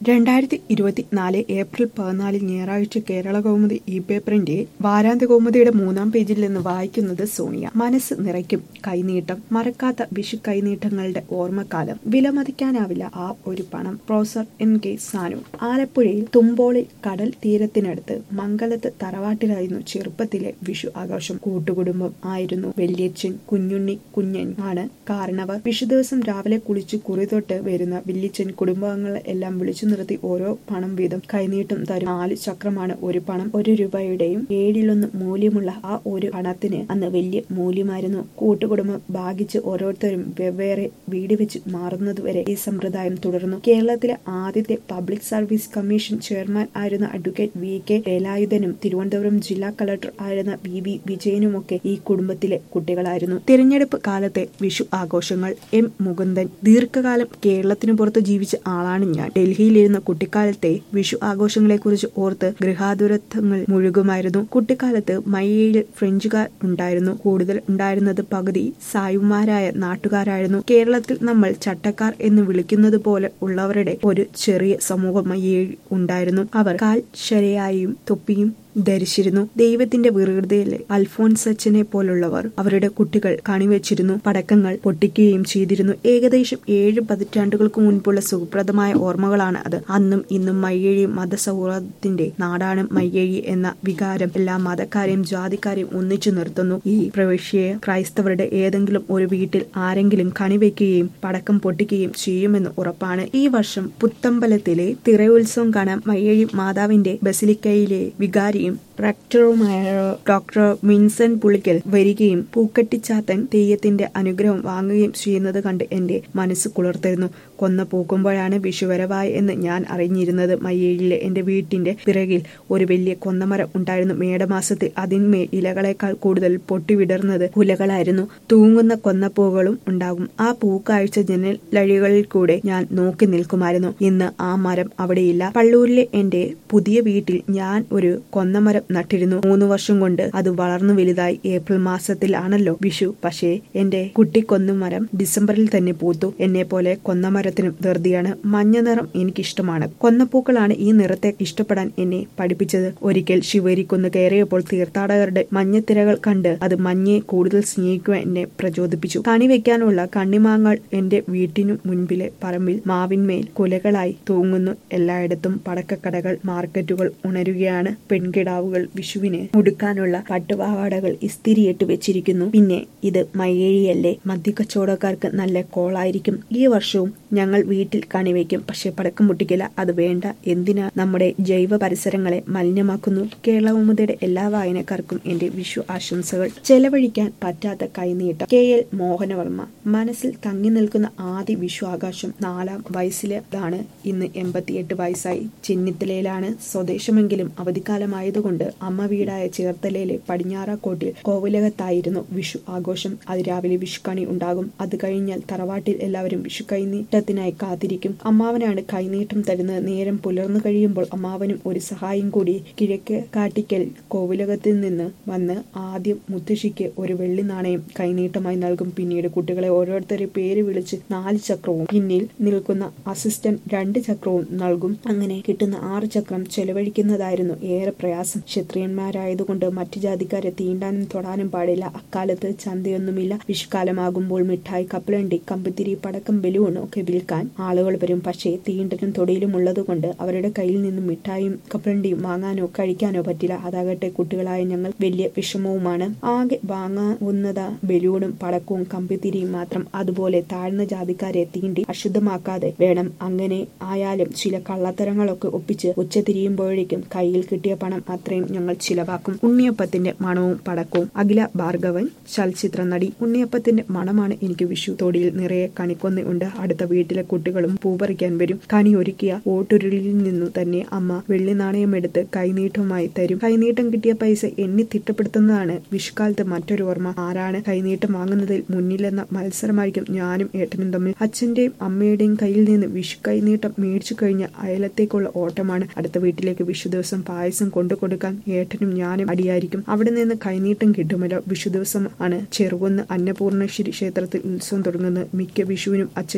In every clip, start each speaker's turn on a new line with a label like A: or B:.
A: രണ്ടായിരത്തി ഇരുപത്തിനാല് ഏപ്രിൽ പതിനാല് ഞായറാഴ്ച കേരള കൗമുദി ഇ പേപ്പറിന്റെ വാരാന്ത്യ കൗമുദിയുടെ മൂന്നാം പേജിൽ നിന്ന് വായിക്കുന്നത് സോണിയ മനസ്സ് നിറയ്ക്കും കൈനീട്ടം മറക്കാത്ത വിഷു കൈനീട്ടങ്ങളുടെ ഓർമ്മക്കാലം വിലമതിക്കാനാവില്ല ആ ഒരു പണം പ്രൊഫസർ എം കെ സാനു ആലപ്പുഴയിൽ തുമ്പോളിൽ കടൽ തീരത്തിനടുത്ത് മംഗലത്ത് തറവാട്ടിലായിരുന്നു ചെറുപ്പത്തിലെ വിഷു ആഘോഷം കൂട്ടുകുടുംബം ആയിരുന്നു വല്യച്ഛൻ കുഞ്ഞുണ്ണി കുഞ്ഞൻ ആണ് കാരണവർ വിഷു ദിവസം രാവിലെ കുളിച്ച് കുറി തൊട്ട് വരുന്ന വല്യച്ഛൻ കുടുംബാംഗങ്ങളെ എല്ലാം വിളിച്ചു നിർത്തി ഓരോ പണം വീതം കൈനീട്ടം തരും നാല് ചക്രമാണ് ഒരു പണം ഒരു രൂപയുടെയും ഏഴിലൊന്ന് മൂല്യമുള്ള ആ ഒരു പണത്തിന് അന്ന് വലിയ മൂല്യമായിരുന്നു കൂട്ടുകുടുംബം ഭാഗിച്ച് ഓരോരുത്തരും വെവ്വേറെ വീട് വെച്ച് മാറുന്നതുവരെ ഈ സമ്പ്രദായം തുടർന്നു കേരളത്തിലെ ആദ്യത്തെ പബ്ലിക് സർവീസ് കമ്മീഷൻ ചെയർമാൻ ആയിരുന്ന അഡ്വക്കേറ്റ് വി കെ വേലായുധനും തിരുവനന്തപുരം ജില്ലാ കളക്ടർ ആയിരുന്ന വി വി വിജയനുമൊക്കെ ഈ കുടുംബത്തിലെ കുട്ടികളായിരുന്നു തിരഞ്ഞെടുപ്പ് കാലത്തെ വിഷു ആഘോഷങ്ങൾ എം മുകുന്ദൻ ദീർഘകാലം കേരളത്തിനു പുറത്ത് ജീവിച്ച ആളാണ് ഞാൻ ഡൽഹിയിലിരുന്ന കുട്ടിക്കാലത്തെ വിഷു ആഘോഷങ്ങളെക്കുറിച്ച് ഓർത്ത് ഗൃഹാതുരത്വങ്ങൾ മുഴുകുമായിരുന്നു കുട്ടിക്കാലത്ത് മയ്യയിൽ ഫ്രഞ്ചുകാർ ഉണ്ടായിരുന്നു കൂടുതൽ ഉണ്ടായിരുന്നത് പകുതി സായുമാരായ നാട്ടുകാരായിരുന്നു കേരളത്തിൽ നമ്മൾ ചട്ടക്കാർ എന്ന് വിളിക്കുന്നത് പോലെ ഉള്ളവരുടെ ഒരു ചെറിയ സമൂഹം മയ്യയിൽ ഉണ്ടായിരുന്നു അവർ കാൽ ശരയായും തൊപ്പിയും ധരിച്ചിരുന്നു ദൈവത്തിന്റെ വികൃതിയിലെ അൽഫോൻസച്ചനെ പോലുള്ളവർ അവരുടെ കുട്ടികൾ കണിവെച്ചിരുന്നു പടക്കങ്ങൾ പൊട്ടിക്കുകയും ചെയ്തിരുന്നു ഏകദേശം ഏഴ് പതിറ്റാണ്ടുകൾക്ക് മുൻപുള്ള സുഖപ്രദമായ ഓർമ്മകളാണ് അത് അന്നും ഇന്നും മയ്യഴി മതസൗഹാർദ്ദത്തിന്റെ നാടാണ് മയ്യഴി എന്ന വികാരം എല്ലാ മതക്കാരെയും ജാതിക്കാരെയും ഒന്നിച്ചു നിർത്തുന്നു ഈ പ്രവിശ്യയെ ക്രൈസ്തവരുടെ ഏതെങ്കിലും ഒരു വീട്ടിൽ ആരെങ്കിലും കണിവെക്കുകയും പടക്കം പൊട്ടിക്കുകയും ചെയ്യുമെന്ന് ഉറപ്പാണ് ഈ വർഷം പുത്തമ്പലത്തിലെ തിറയുത്സവം കാണാൻ മയ്യഴി മാതാവിന്റെ ബസിലിക്കയിലെ വികാരിയും റക്ടറുമായ ഡോക്ടർ വിൻസൻ പുളിക്കൽ വരികയും പൂക്കട്ടിച്ചാത്തൻ തെയ്യത്തിന്റെ അനുഗ്രഹം വാങ്ങുകയും ചെയ്യുന്നത് കണ്ട് എന്റെ മനസ്സ് കുളിർത്തിരുന്നു കൊന്ന പൂക്കുമ്പോഴാണ് വിഷുവരവായി എന്ന് ഞാൻ അറിഞ്ഞിരുന്നത് മയ്യയിലെ എന്റെ വീട്ടിന്റെ പിറകിൽ ഒരു വലിയ കൊന്നമരം ഉണ്ടായിരുന്നു മേടമാസത്തിൽ അതിന്മേൽ ഇലകളെക്കാൾ കൂടുതൽ പൊട്ടിവിടർന്നത് കുലകളായിരുന്നു തൂങ്ങുന്ന കൊന്നപ്പൂകളും ഉണ്ടാകും ആ പൂക്കാഴ്ച ജനലഴികളിൽ കൂടെ ഞാൻ നോക്കി നിൽക്കുമായിരുന്നു ഇന്ന് ആ മരം അവിടെയില്ല പള്ളൂരിലെ എന്റെ പുതിയ വീട്ടിൽ ഞാൻ ഒരു കൊന്നമരം നട്ടിരുന്നു മൂന്ന് വർഷം കൊണ്ട് അത് വളർന്നു വലുതായി ഏപ്രിൽ മാസത്തിലാണല്ലോ വിഷു പക്ഷേ എന്റെ കുട്ടിക്കൊന്നുമരം ഡിസംബറിൽ തന്നെ പൂത്തു എന്നെ പോലെ കൊന്നമരത്തിനും ധൃതിയാണ് മഞ്ഞ നിറം എനിക്കിഷ്ടമാണ് കൊന്നപ്പൂക്കളാണ് ഈ നിറത്തെ ഇഷ്ടപ്പെടാൻ എന്നെ പഠിപ്പിച്ചത് ഒരിക്കൽ ശിവരിക്കൊന്ന് കയറിയപ്പോൾ തീർത്ഥാടകരുടെ മഞ്ഞത്തിരകൾ കണ്ട് അത് മഞ്ഞയെ കൂടുതൽ സ്നേഹിക്കുവാൻ എന്നെ പ്രചോദിപ്പിച്ചു കണി വെക്കാനുള്ള കണ്ണിമാങ്ങൾ എന്റെ വീട്ടിനു മുൻപിലെ പറമ്പിൽ മാവിന്മേൽ കുലകളായി തൂങ്ങുന്നു എല്ലായിടത്തും പടക്കക്കടകൾ മാർക്കറ്റുകൾ ഉണരുകയാണ് പെൺകിടാവുകൾ വിഷുവിന് മുടുക്കാനുള്ള പട്ടുപാവാടകൾ ഇസ്തിരിയിട്ട് വെച്ചിരിക്കുന്നു പിന്നെ ഇത് മയ്യേഴിയല്ലേ മദ്യക്കച്ചവടക്കാർക്ക് നല്ല കോളായിരിക്കും ഈ വർഷവും ഞങ്ങൾ വീട്ടിൽ കണിവയ്ക്കും പക്ഷെ പടക്കം പൊട്ടിക്കില്ല അത് വേണ്ട എന്തിനാ നമ്മുടെ ജൈവ പരിസരങ്ങളെ മലിനമാക്കുന്നു കേരളമുതയുടെ എല്ലാ വായനക്കാർക്കും എന്റെ വിഷു ആശംസകൾ ചെലവഴിക്കാൻ പറ്റാത്ത കൈനീട്ടം കെ എൽ മോഹനവർമ്മ മനസ്സിൽ തങ്ങി നിൽക്കുന്ന ആദ്യ വിഷു ആകാശം നാലാം വയസ്സിലാണ് ഇന്ന് എൺപത്തിയെട്ട് വയസ്സായി ചെന്നിത്തലയിലാണ് സ്വദേശമെങ്കിലും അവധിക്കാലമായതുകൊണ്ട് അമ്മ വീടായ ചേർത്തലയിലെ പടിഞ്ഞാറാക്കോട്ടിൽ കോവിലകത്തായിരുന്നു വിഷു ആഘോഷം അതിരാവിലെ വിഷുക്കണി ഉണ്ടാകും അത് കഴിഞ്ഞാൽ തറവാട്ടിൽ എല്ലാവരും വിഷു കൈനീട്ടത്തിനായി കാത്തിരിക്കും അമ്മാവനാണ് കൈനീട്ടം തരുന്നത് നേരം പുലർന്നു കഴിയുമ്പോൾ അമ്മാവനും ഒരു സഹായം കൂടി കിഴക്ക് കാട്ടിക്കൽ കോവിലകത്തിൽ നിന്ന് വന്ന് ആദ്യം മുത്തശ്ശിക്ക് ഒരു വെള്ളി നാണയം കൈനീട്ടമായി നൽകും പിന്നീട് കുട്ടികളെ ഓരോരുത്തരെ പേര് വിളിച്ച് നാല് ചക്രവും പിന്നിൽ നിൽക്കുന്ന അസിസ്റ്റന്റ് രണ്ട് ചക്രവും നൽകും അങ്ങനെ കിട്ടുന്ന ആറ് ചക്രം ചെലവഴിക്കുന്നതായിരുന്നു ഏറെ പ്രയാസം ക്ഷത്രിയന്മാരായതുകൊണ്ട് മറ്റു ജാതിക്കാരെ തീണ്ടാനും തൊടാനും പാടില്ല അക്കാലത്ത് ചന്തയൊന്നുമില്ല വിഷുക്കാലമാകുമ്പോൾ മിഠായി കപ്പലണ്ടി കമ്പിത്തിരി പടക്കം ബലൂൺ ഒക്കെ വിൽക്കാൻ ആളുകൾ വരും പക്ഷേ തീണ്ടനും തൊടിയിലും ഉള്ളതുകൊണ്ട് അവരുടെ കയ്യിൽ നിന്നും മിഠായും കപ്പലണ്ടിയും വാങ്ങാനോ കഴിക്കാനോ പറ്റില്ല അതാകട്ടെ കുട്ടികളായ ഞങ്ങൾ വലിയ വിഷമവുമാണ് ആകെ വാങ്ങാവുന്നത് ബലൂണും പടക്കവും കമ്പിത്തിരിയും മാത്രം അതുപോലെ താഴ്ന്ന ജാതിക്കാരെ തീണ്ടി അശുദ്ധമാക്കാതെ വേണം അങ്ങനെ ആയാലും ചില കള്ളത്തരങ്ങളൊക്കെ ഒപ്പിച്ച് ഉച്ച തിരിയുമ്പോഴേക്കും കയ്യിൽ കിട്ടിയ പണം അത്രയും ഞങ്ങൾ ചിലവാക്കും ഉണ്ണിയപ്പത്തിന്റെ മണവും പടക്കവും അഖില ഭാർഗവൻ ചലച്ചിത്ര നടി ഉണ്ണിയപ്പത്തിന്റെ മണമാണ് എനിക്ക് വിഷു തൊടിയിൽ നിറയെ കണിക്കൊന്ന ഉണ്ട് അടുത്ത വീട്ടിലെ കുട്ടികളും പൂപറിക്കാൻ വരും കണി ഒരുക്കിയ ഓട്ടുരുളിൽ നിന്നു തന്നെ അമ്മ വെള്ളി നാണയം എടുത്ത് കൈനീട്ടവുമായി തരും കൈനീട്ടം കിട്ടിയ പൈസ എണ്ണി തിട്ടപ്പെടുത്തുന്നതാണ് വിഷുക്കാലത്ത് മറ്റൊരു ഓർമ്മ ആരാണ് കൈനീട്ടം വാങ്ങുന്നതിൽ മുന്നിലെന്ന മത്സരമായിരിക്കും ഞാനും ഏട്ടനും തമ്മിൽ അച്ഛന്റെയും അമ്മയുടെയും കയ്യിൽ നിന്ന് വിഷു കൈനീട്ടം മേടിച്ചു കഴിഞ്ഞ അയലത്തേക്കുള്ള ഓട്ടമാണ് അടുത്ത വീട്ടിലേക്ക് വിഷു ദിവസം പായസം കൊണ്ടു കൊടുക്കാൻ ഏട്ടനും ഞാനും അടിയായിരിക്കും അവിടെ നിന്ന് കൈനീട്ടം കിട്ടുമല്ലോ വിഷു ദിവസം ആണ് ചെറുകുന്ന് അന്നപൂർണേശ്വരി ക്ഷേത്രത്തിൽ ഉത്സവം തുടങ്ങുന്നത് മിക്ക വിഷുവിനും അച്ഛൻ നാട്ടിൽ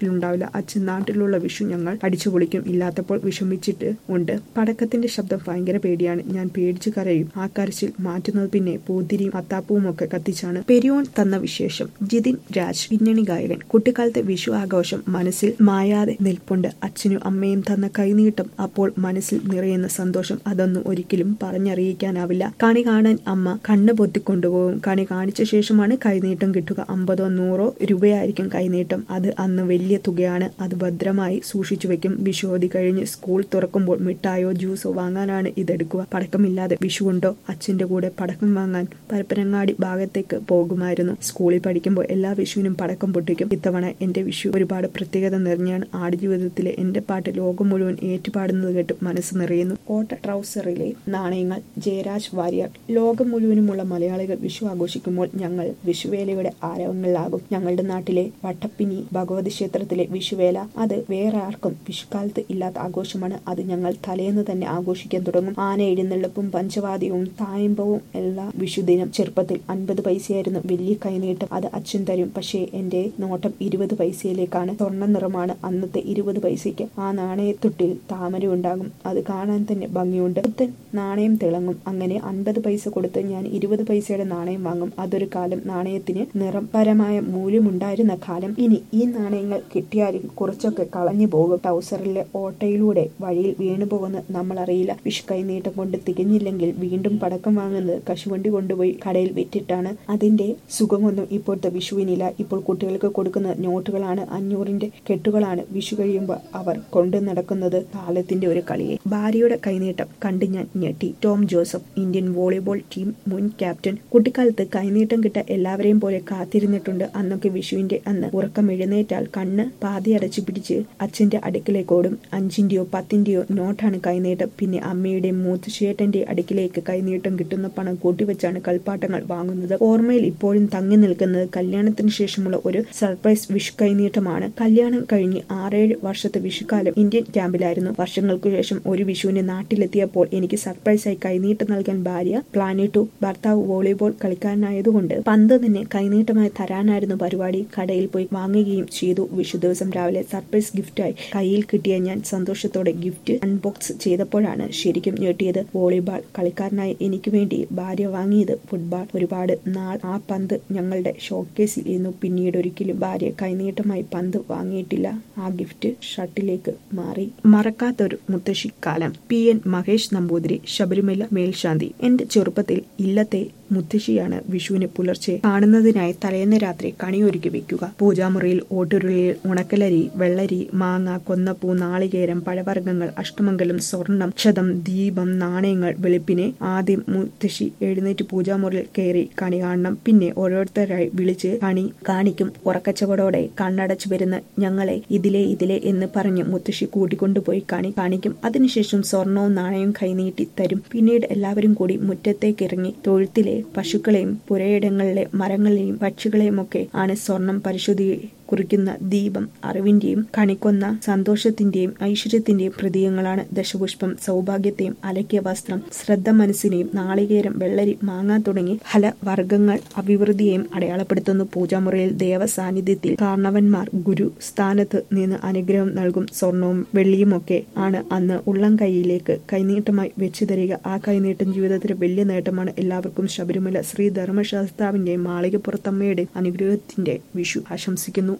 A: ഉണ്ടാവില്ല അച്ഛൻ നാട്ടിലുള്ള വിഷു ഞങ്ങൾ അടിച്ചു പൊളിക്കും ഇല്ലാത്തപ്പോൾ വിഷമിച്ചിട്ട് ഉണ്ട് പടക്കത്തിന്റെ ശബ്ദം ഭയങ്കര പേടിയാണ് ഞാൻ പേടിച്ചു കരയും ആ കരച്ചിൽ മാറ്റുന്നത് പിന്നെ പൂത്തിരിയും അത്താപ്പവും ഒക്കെ കത്തിച്ചാണ് പെരിയോൺ തന്ന വിശേഷം ജിതിൻ രാജ് പിന്നണി ഗായകൻ കുട്ടിക്കാലത്തെ വിഷു ആഘോഷം മനസ്സിൽ മായാതെ നിൽപ്പുണ്ട് അച്ഛനും അമ്മയും തന്ന കൈനീട്ടം അപ്പോൾ മനസ്സിൽ നിറയുന്ന സന്തോഷം അതൊന്നും ഒരിക്കലും പറഞ്ഞറിയിക്കാനാവില്ല കണി കാണാൻ അമ്മ കണ്ണ് പൊത്തിക്കൊണ്ടുപോകും കണി കാണിച്ച ശേഷമാണ് കൈനീട്ടം കിട്ടുക അമ്പതോ നൂറോ രൂപയായിരിക്കും കൈനീട്ടം അത് അന്ന് വലിയ തുകയാണ് അത് ഭദ്രമായി സൂക്ഷിച്ചു വെക്കും വിഷുവതി കഴിഞ്ഞ് സ്കൂൾ തുറക്കുമ്പോൾ മിഠായോ ജ്യൂസോ വാങ്ങാനാണ് ഇതെടുക്കുക പടക്കമില്ലാതെ വിഷുവുണ്ടോ അച്ഛന്റെ കൂടെ പടക്കം വാങ്ങാൻ പരപ്പനങ്ങാടി ഭാഗത്തേക്ക് പോകുമായിരുന്നു സ്കൂളിൽ പഠിക്കുമ്പോൾ എല്ലാ വിഷുവിനും പടക്കം പൊട്ടിക്കും ഇത്തവണ എന്റെ വിഷു ഒരുപാട് പ്രത്യേകത നിറഞ്ഞാണ് ആടുജീവിതത്തിലെ എന്റെ പാട്ട് ലോകം മുഴുവൻ ഏറ്റുപാടുന്നത് കേട്ട് മനസ്സ് നിറയുന്നു കോട്ട ട്രൗസറിലെ നാണയങ്ങൾ ജയരാജ് വാര്യർ ലോകം മുഴുവനുമുള്ള മലയാളികൾ വിഷു ആഘോഷിക്കുമ്പോൾ ഞങ്ങൾ വിഷുവേലയുടെ ആരവങ്ങളിലാകും ഞങ്ങളുടെ നാട്ടിലെ വട്ടപ്പിനി ഭഗവതി ക്ഷേത്രത്തിലെ വിഷുവേല അത് വേറെ ആർക്കും വിഷുക്കാലത്ത് ഇല്ലാത്ത ആഘോഷമാണ് അത് ഞങ്ങൾ തലേന്ന് തന്നെ ആഘോഷിക്കാൻ തുടങ്ങും ആന എഴുന്നള്ളിപ്പും പഞ്ചവാദ്യവും തായമ്പവും എല്ലാ വിഷുദിനം ചെറുപ്പത്തിൽ അൻപത് പൈസയായിരുന്നു വലിയ കൈനീട്ടം അത് അച്ഛൻ തരും പക്ഷേ എന്റെ നോട്ടം ഇരുപത് പൈസയിലേക്കാണ് സ്വർണ്ണ നിറമാണ് അന്നത്തെ ഇരുപത് പൈസയ്ക്ക് ആ നാണയത്തൊട്ടിൽ താമര ഉണ്ടാകും അത് കാണാൻ തന്നെ ഭംഗിയുണ്ട് പുത്തൻ നാണയം തിളങ്ങും അങ്ങനെ അൻപത് പൈസ കൊടുത്ത് ഞാൻ ഇരുപത് പൈസയുടെ നാണയം വാങ്ങും അതൊരു കാലം നാണയത്തിന് നിറപരമായ മൂല്യമുണ്ടായിരുന്ന കാലം ഇനി ഈ നാണയങ്ങൾ കിട്ടിയാലും കുറച്ചൊക്കെ കളഞ്ഞു പോകും ടൗസറിലെ ഓട്ടയിലൂടെ വഴിയിൽ വീണു പോകുന്ന നമ്മൾ അറിയില്ല വിഷു കൈനീട്ടം കൊണ്ട് തികഞ്ഞില്ലെങ്കിൽ വീണ്ടും പടക്കം വാങ്ങുന്നത് കശുവണ്ടി കൊണ്ടുപോയി കടയിൽ വിറ്റിട്ടാണ് അതിന്റെ സുഖമൊന്നും ഇപ്പോഴത്തെ വിഷുവിനില്ല ഇപ്പോൾ കുട്ടികൾക്ക് കൊടുക്കുന്ന നോട്ടുകളാണ് അഞ്ഞൂറിന്റെ കെട്ടുകളാണ് വിഷു കഴിയുമ്പോൾ അവർ കൊണ്ടു നടക്കുന്നത് കാലത്തിന്റെ ഒരു കളിയെ ഭാര്യയുടെ കൈനീട്ടം കണ്ട് ഞാൻ ഞെട്ടി Tom Joseph Indian volleyball team മുൻ ക്യാപ്റ്റൻ കുട്ടിക്കാലത്ത് കൈനീട്ടം കിട്ട എല്ലാവരെയും പോലെ കാത്തിരുന്നിട്ടുണ്ട് അന്നൊക്കെ വിഷുവിന്റെ അന്ന് ഉറക്കം എഴുന്നേറ്റാൽ കണ്ണ് പാതി അടച്ചു പിടിച്ച് അച്ഛന്റെ അടുക്കിലേക്ക് ഓടും അഞ്ചിന്റെയോ പത്തിന്റെയോ നോട്ടാണ് കൈനീട്ടം പിന്നെ അമ്മയുടെ മൂത്തുചേട്ടന്റെ അടുക്കിലേക്ക് കൈനീട്ടം കിട്ടുന്ന പണം കൂട്ടിവെച്ചാണ് കളിപ്പാട്ടങ്ങൾ വാങ്ങുന്നത് ഓർമ്മയിൽ ഇപ്പോഴും തങ്ങി നിൽക്കുന്നത് കല്യാണത്തിന് ശേഷമുള്ള ഒരു സർപ്രൈസ് വിഷു കൈനീട്ടമാണ് കല്യാണം കഴിഞ്ഞ് ആറേഴ് വർഷത്തെ വിഷുക്കാലം ഇന്ത്യൻ ക്യാമ്പിലായിരുന്നു വർഷങ്ങൾക്കു ശേഷം ഒരു വിഷുവിന് നാട്ടിലെത്തിയപ്പോൾ എനിക്ക് സർപ്രൈസായി കൈനീട്ടം നൽകാൻ ഭാര്യ പ്ലാനിട്ടു ഭർത്താവ് വോളിബോൾ കളിക്കാരനായതുകൊണ്ട് പന്ത് തന്നെ കൈനീട്ടമായി തരാനായിരുന്നു പരിപാടി കടയിൽ പോയി വാങ്ങുകയും ചെയ്തു വിഷു ദിവസം രാവിലെ സർപ്രൈസ് ഗിഫ്റ്റായി കയ്യിൽ കിട്ടിയ ഞാൻ സന്തോഷത്തോടെ ഗിഫ്റ്റ് അൺബോക്സ് ചെയ്തപ്പോഴാണ് ശരിക്കും ഞെട്ടിയത് വോളിബോൾ കളിക്കാരനായി എനിക്ക് വേണ്ടി ഭാര്യ വാങ്ങിയത് ഫുട്ബോൾ ഒരുപാട് നാൾ ആ പന്ത് ഞങ്ങളുടെ ഷോക്കേസിൽ ഇരുന്നു പിന്നീട് ഒരിക്കലും ഭാര്യ കൈനീട്ടമായി പന്ത് വാങ്ങിയിട്ടില്ല ആ ഗിഫ്റ്റ് ഷട്ടിലേക്ക് മാറി മറക്കാത്തൊരു മുത്തശ്ശിക്കാലം പി എൻ മഹേഷ് നമ്പൂതിരി ശബരിമല മേൽശാന്തി എന്റെ ചെറുപ്പത്തിൽ ഇല്ലത്തെ മുത്തശ്ശിയാണ് വിഷുവിന് പുലർച്ചെ കാണുന്നതിനായി തലേന്ന് രാത്രി കണിയൊരുക്കി വെക്കുക പൂജാമുറിയിൽ ഓട്ടുരുളിയിൽ ഉണക്കലരി വെള്ളരി മാങ്ങ കൊന്നപ്പൂ നാളികേരം പഴവർഗ്ഗങ്ങൾ അഷ്ടമംഗലം സ്വർണം ക്ഷതം ദീപം നാണയങ്ങൾ വെളുപ്പിനെ ആദ്യം മുത്തശ്ശി എഴുന്നേറ്റ് പൂജാമുറിയിൽ കയറി കണി കാണണം പിന്നെ ഓരോരുത്തരായി വിളിച്ച് കണി കാണിക്കും ഉറക്കച്ചവടോടെ കണ്ണടച്ചു വരുന്ന ഞങ്ങളെ ഇതിലെ ഇതിലെ എന്ന് പറഞ്ഞ് മുത്തശ്ശി കൂട്ടിക്കൊണ്ടുപോയി കണി കാണിക്കും അതിനുശേഷം സ്വർണവും നാണയവും കൈനീട്ടി തരും പിന്നീട് എല്ലാവരും കൂടി മുറ്റത്തേക്കിറങ്ങി തൊഴുത്തിലെ പശുക്കളെയും പുരയിടങ്ങളിലെ മരങ്ങളെയും പക്ഷികളെയും ഒക്കെ ആണ് സ്വർണം പരിശോധി കുറിക്കുന്ന ദീപം അറിവിന്റെയും കണിക്കൊന്ന സന്തോഷത്തിന്റെയും ഐശ്വര്യത്തിന്റെയും പ്രതീകങ്ങളാണ് ദശപുഷ്പം സൗഭാഗ്യത്തെയും അലക്കിയ വസ്ത്രം ശ്രദ്ധ മനസ്സിനെയും നാളികേരം വെള്ളരി മാങ്ങ തുടങ്ങി ഫലവർഗ്ഗങ്ങൾ അഭിവൃദ്ധിയെയും അടയാളപ്പെടുത്തുന്നു പൂജാമുറിയിൽ ദേവ സാന്നിധ്യത്തിൽ കാരണവന്മാർ ഗുരു സ്ഥാനത്ത് നിന്ന് അനുഗ്രഹം നൽകും സ്വർണവും വെള്ളിയുമൊക്കെ ആണ് അന്ന് ഉള്ളം കൈയിലേക്ക് കൈനീട്ടമായി വെച്ചു തരിക ആ കൈനീട്ടം ജീവിതത്തിലെ വലിയ നേട്ടമാണ് എല്ലാവർക്കും ശബരിമല ശ്രീ ധർമ്മശാസ്താവിന്റെ മാളികപ്പുറത്തമ്മയുടെ അനുഗ്രഹത്തിന്റെ വിഷു ആശംസിക്കുന്നു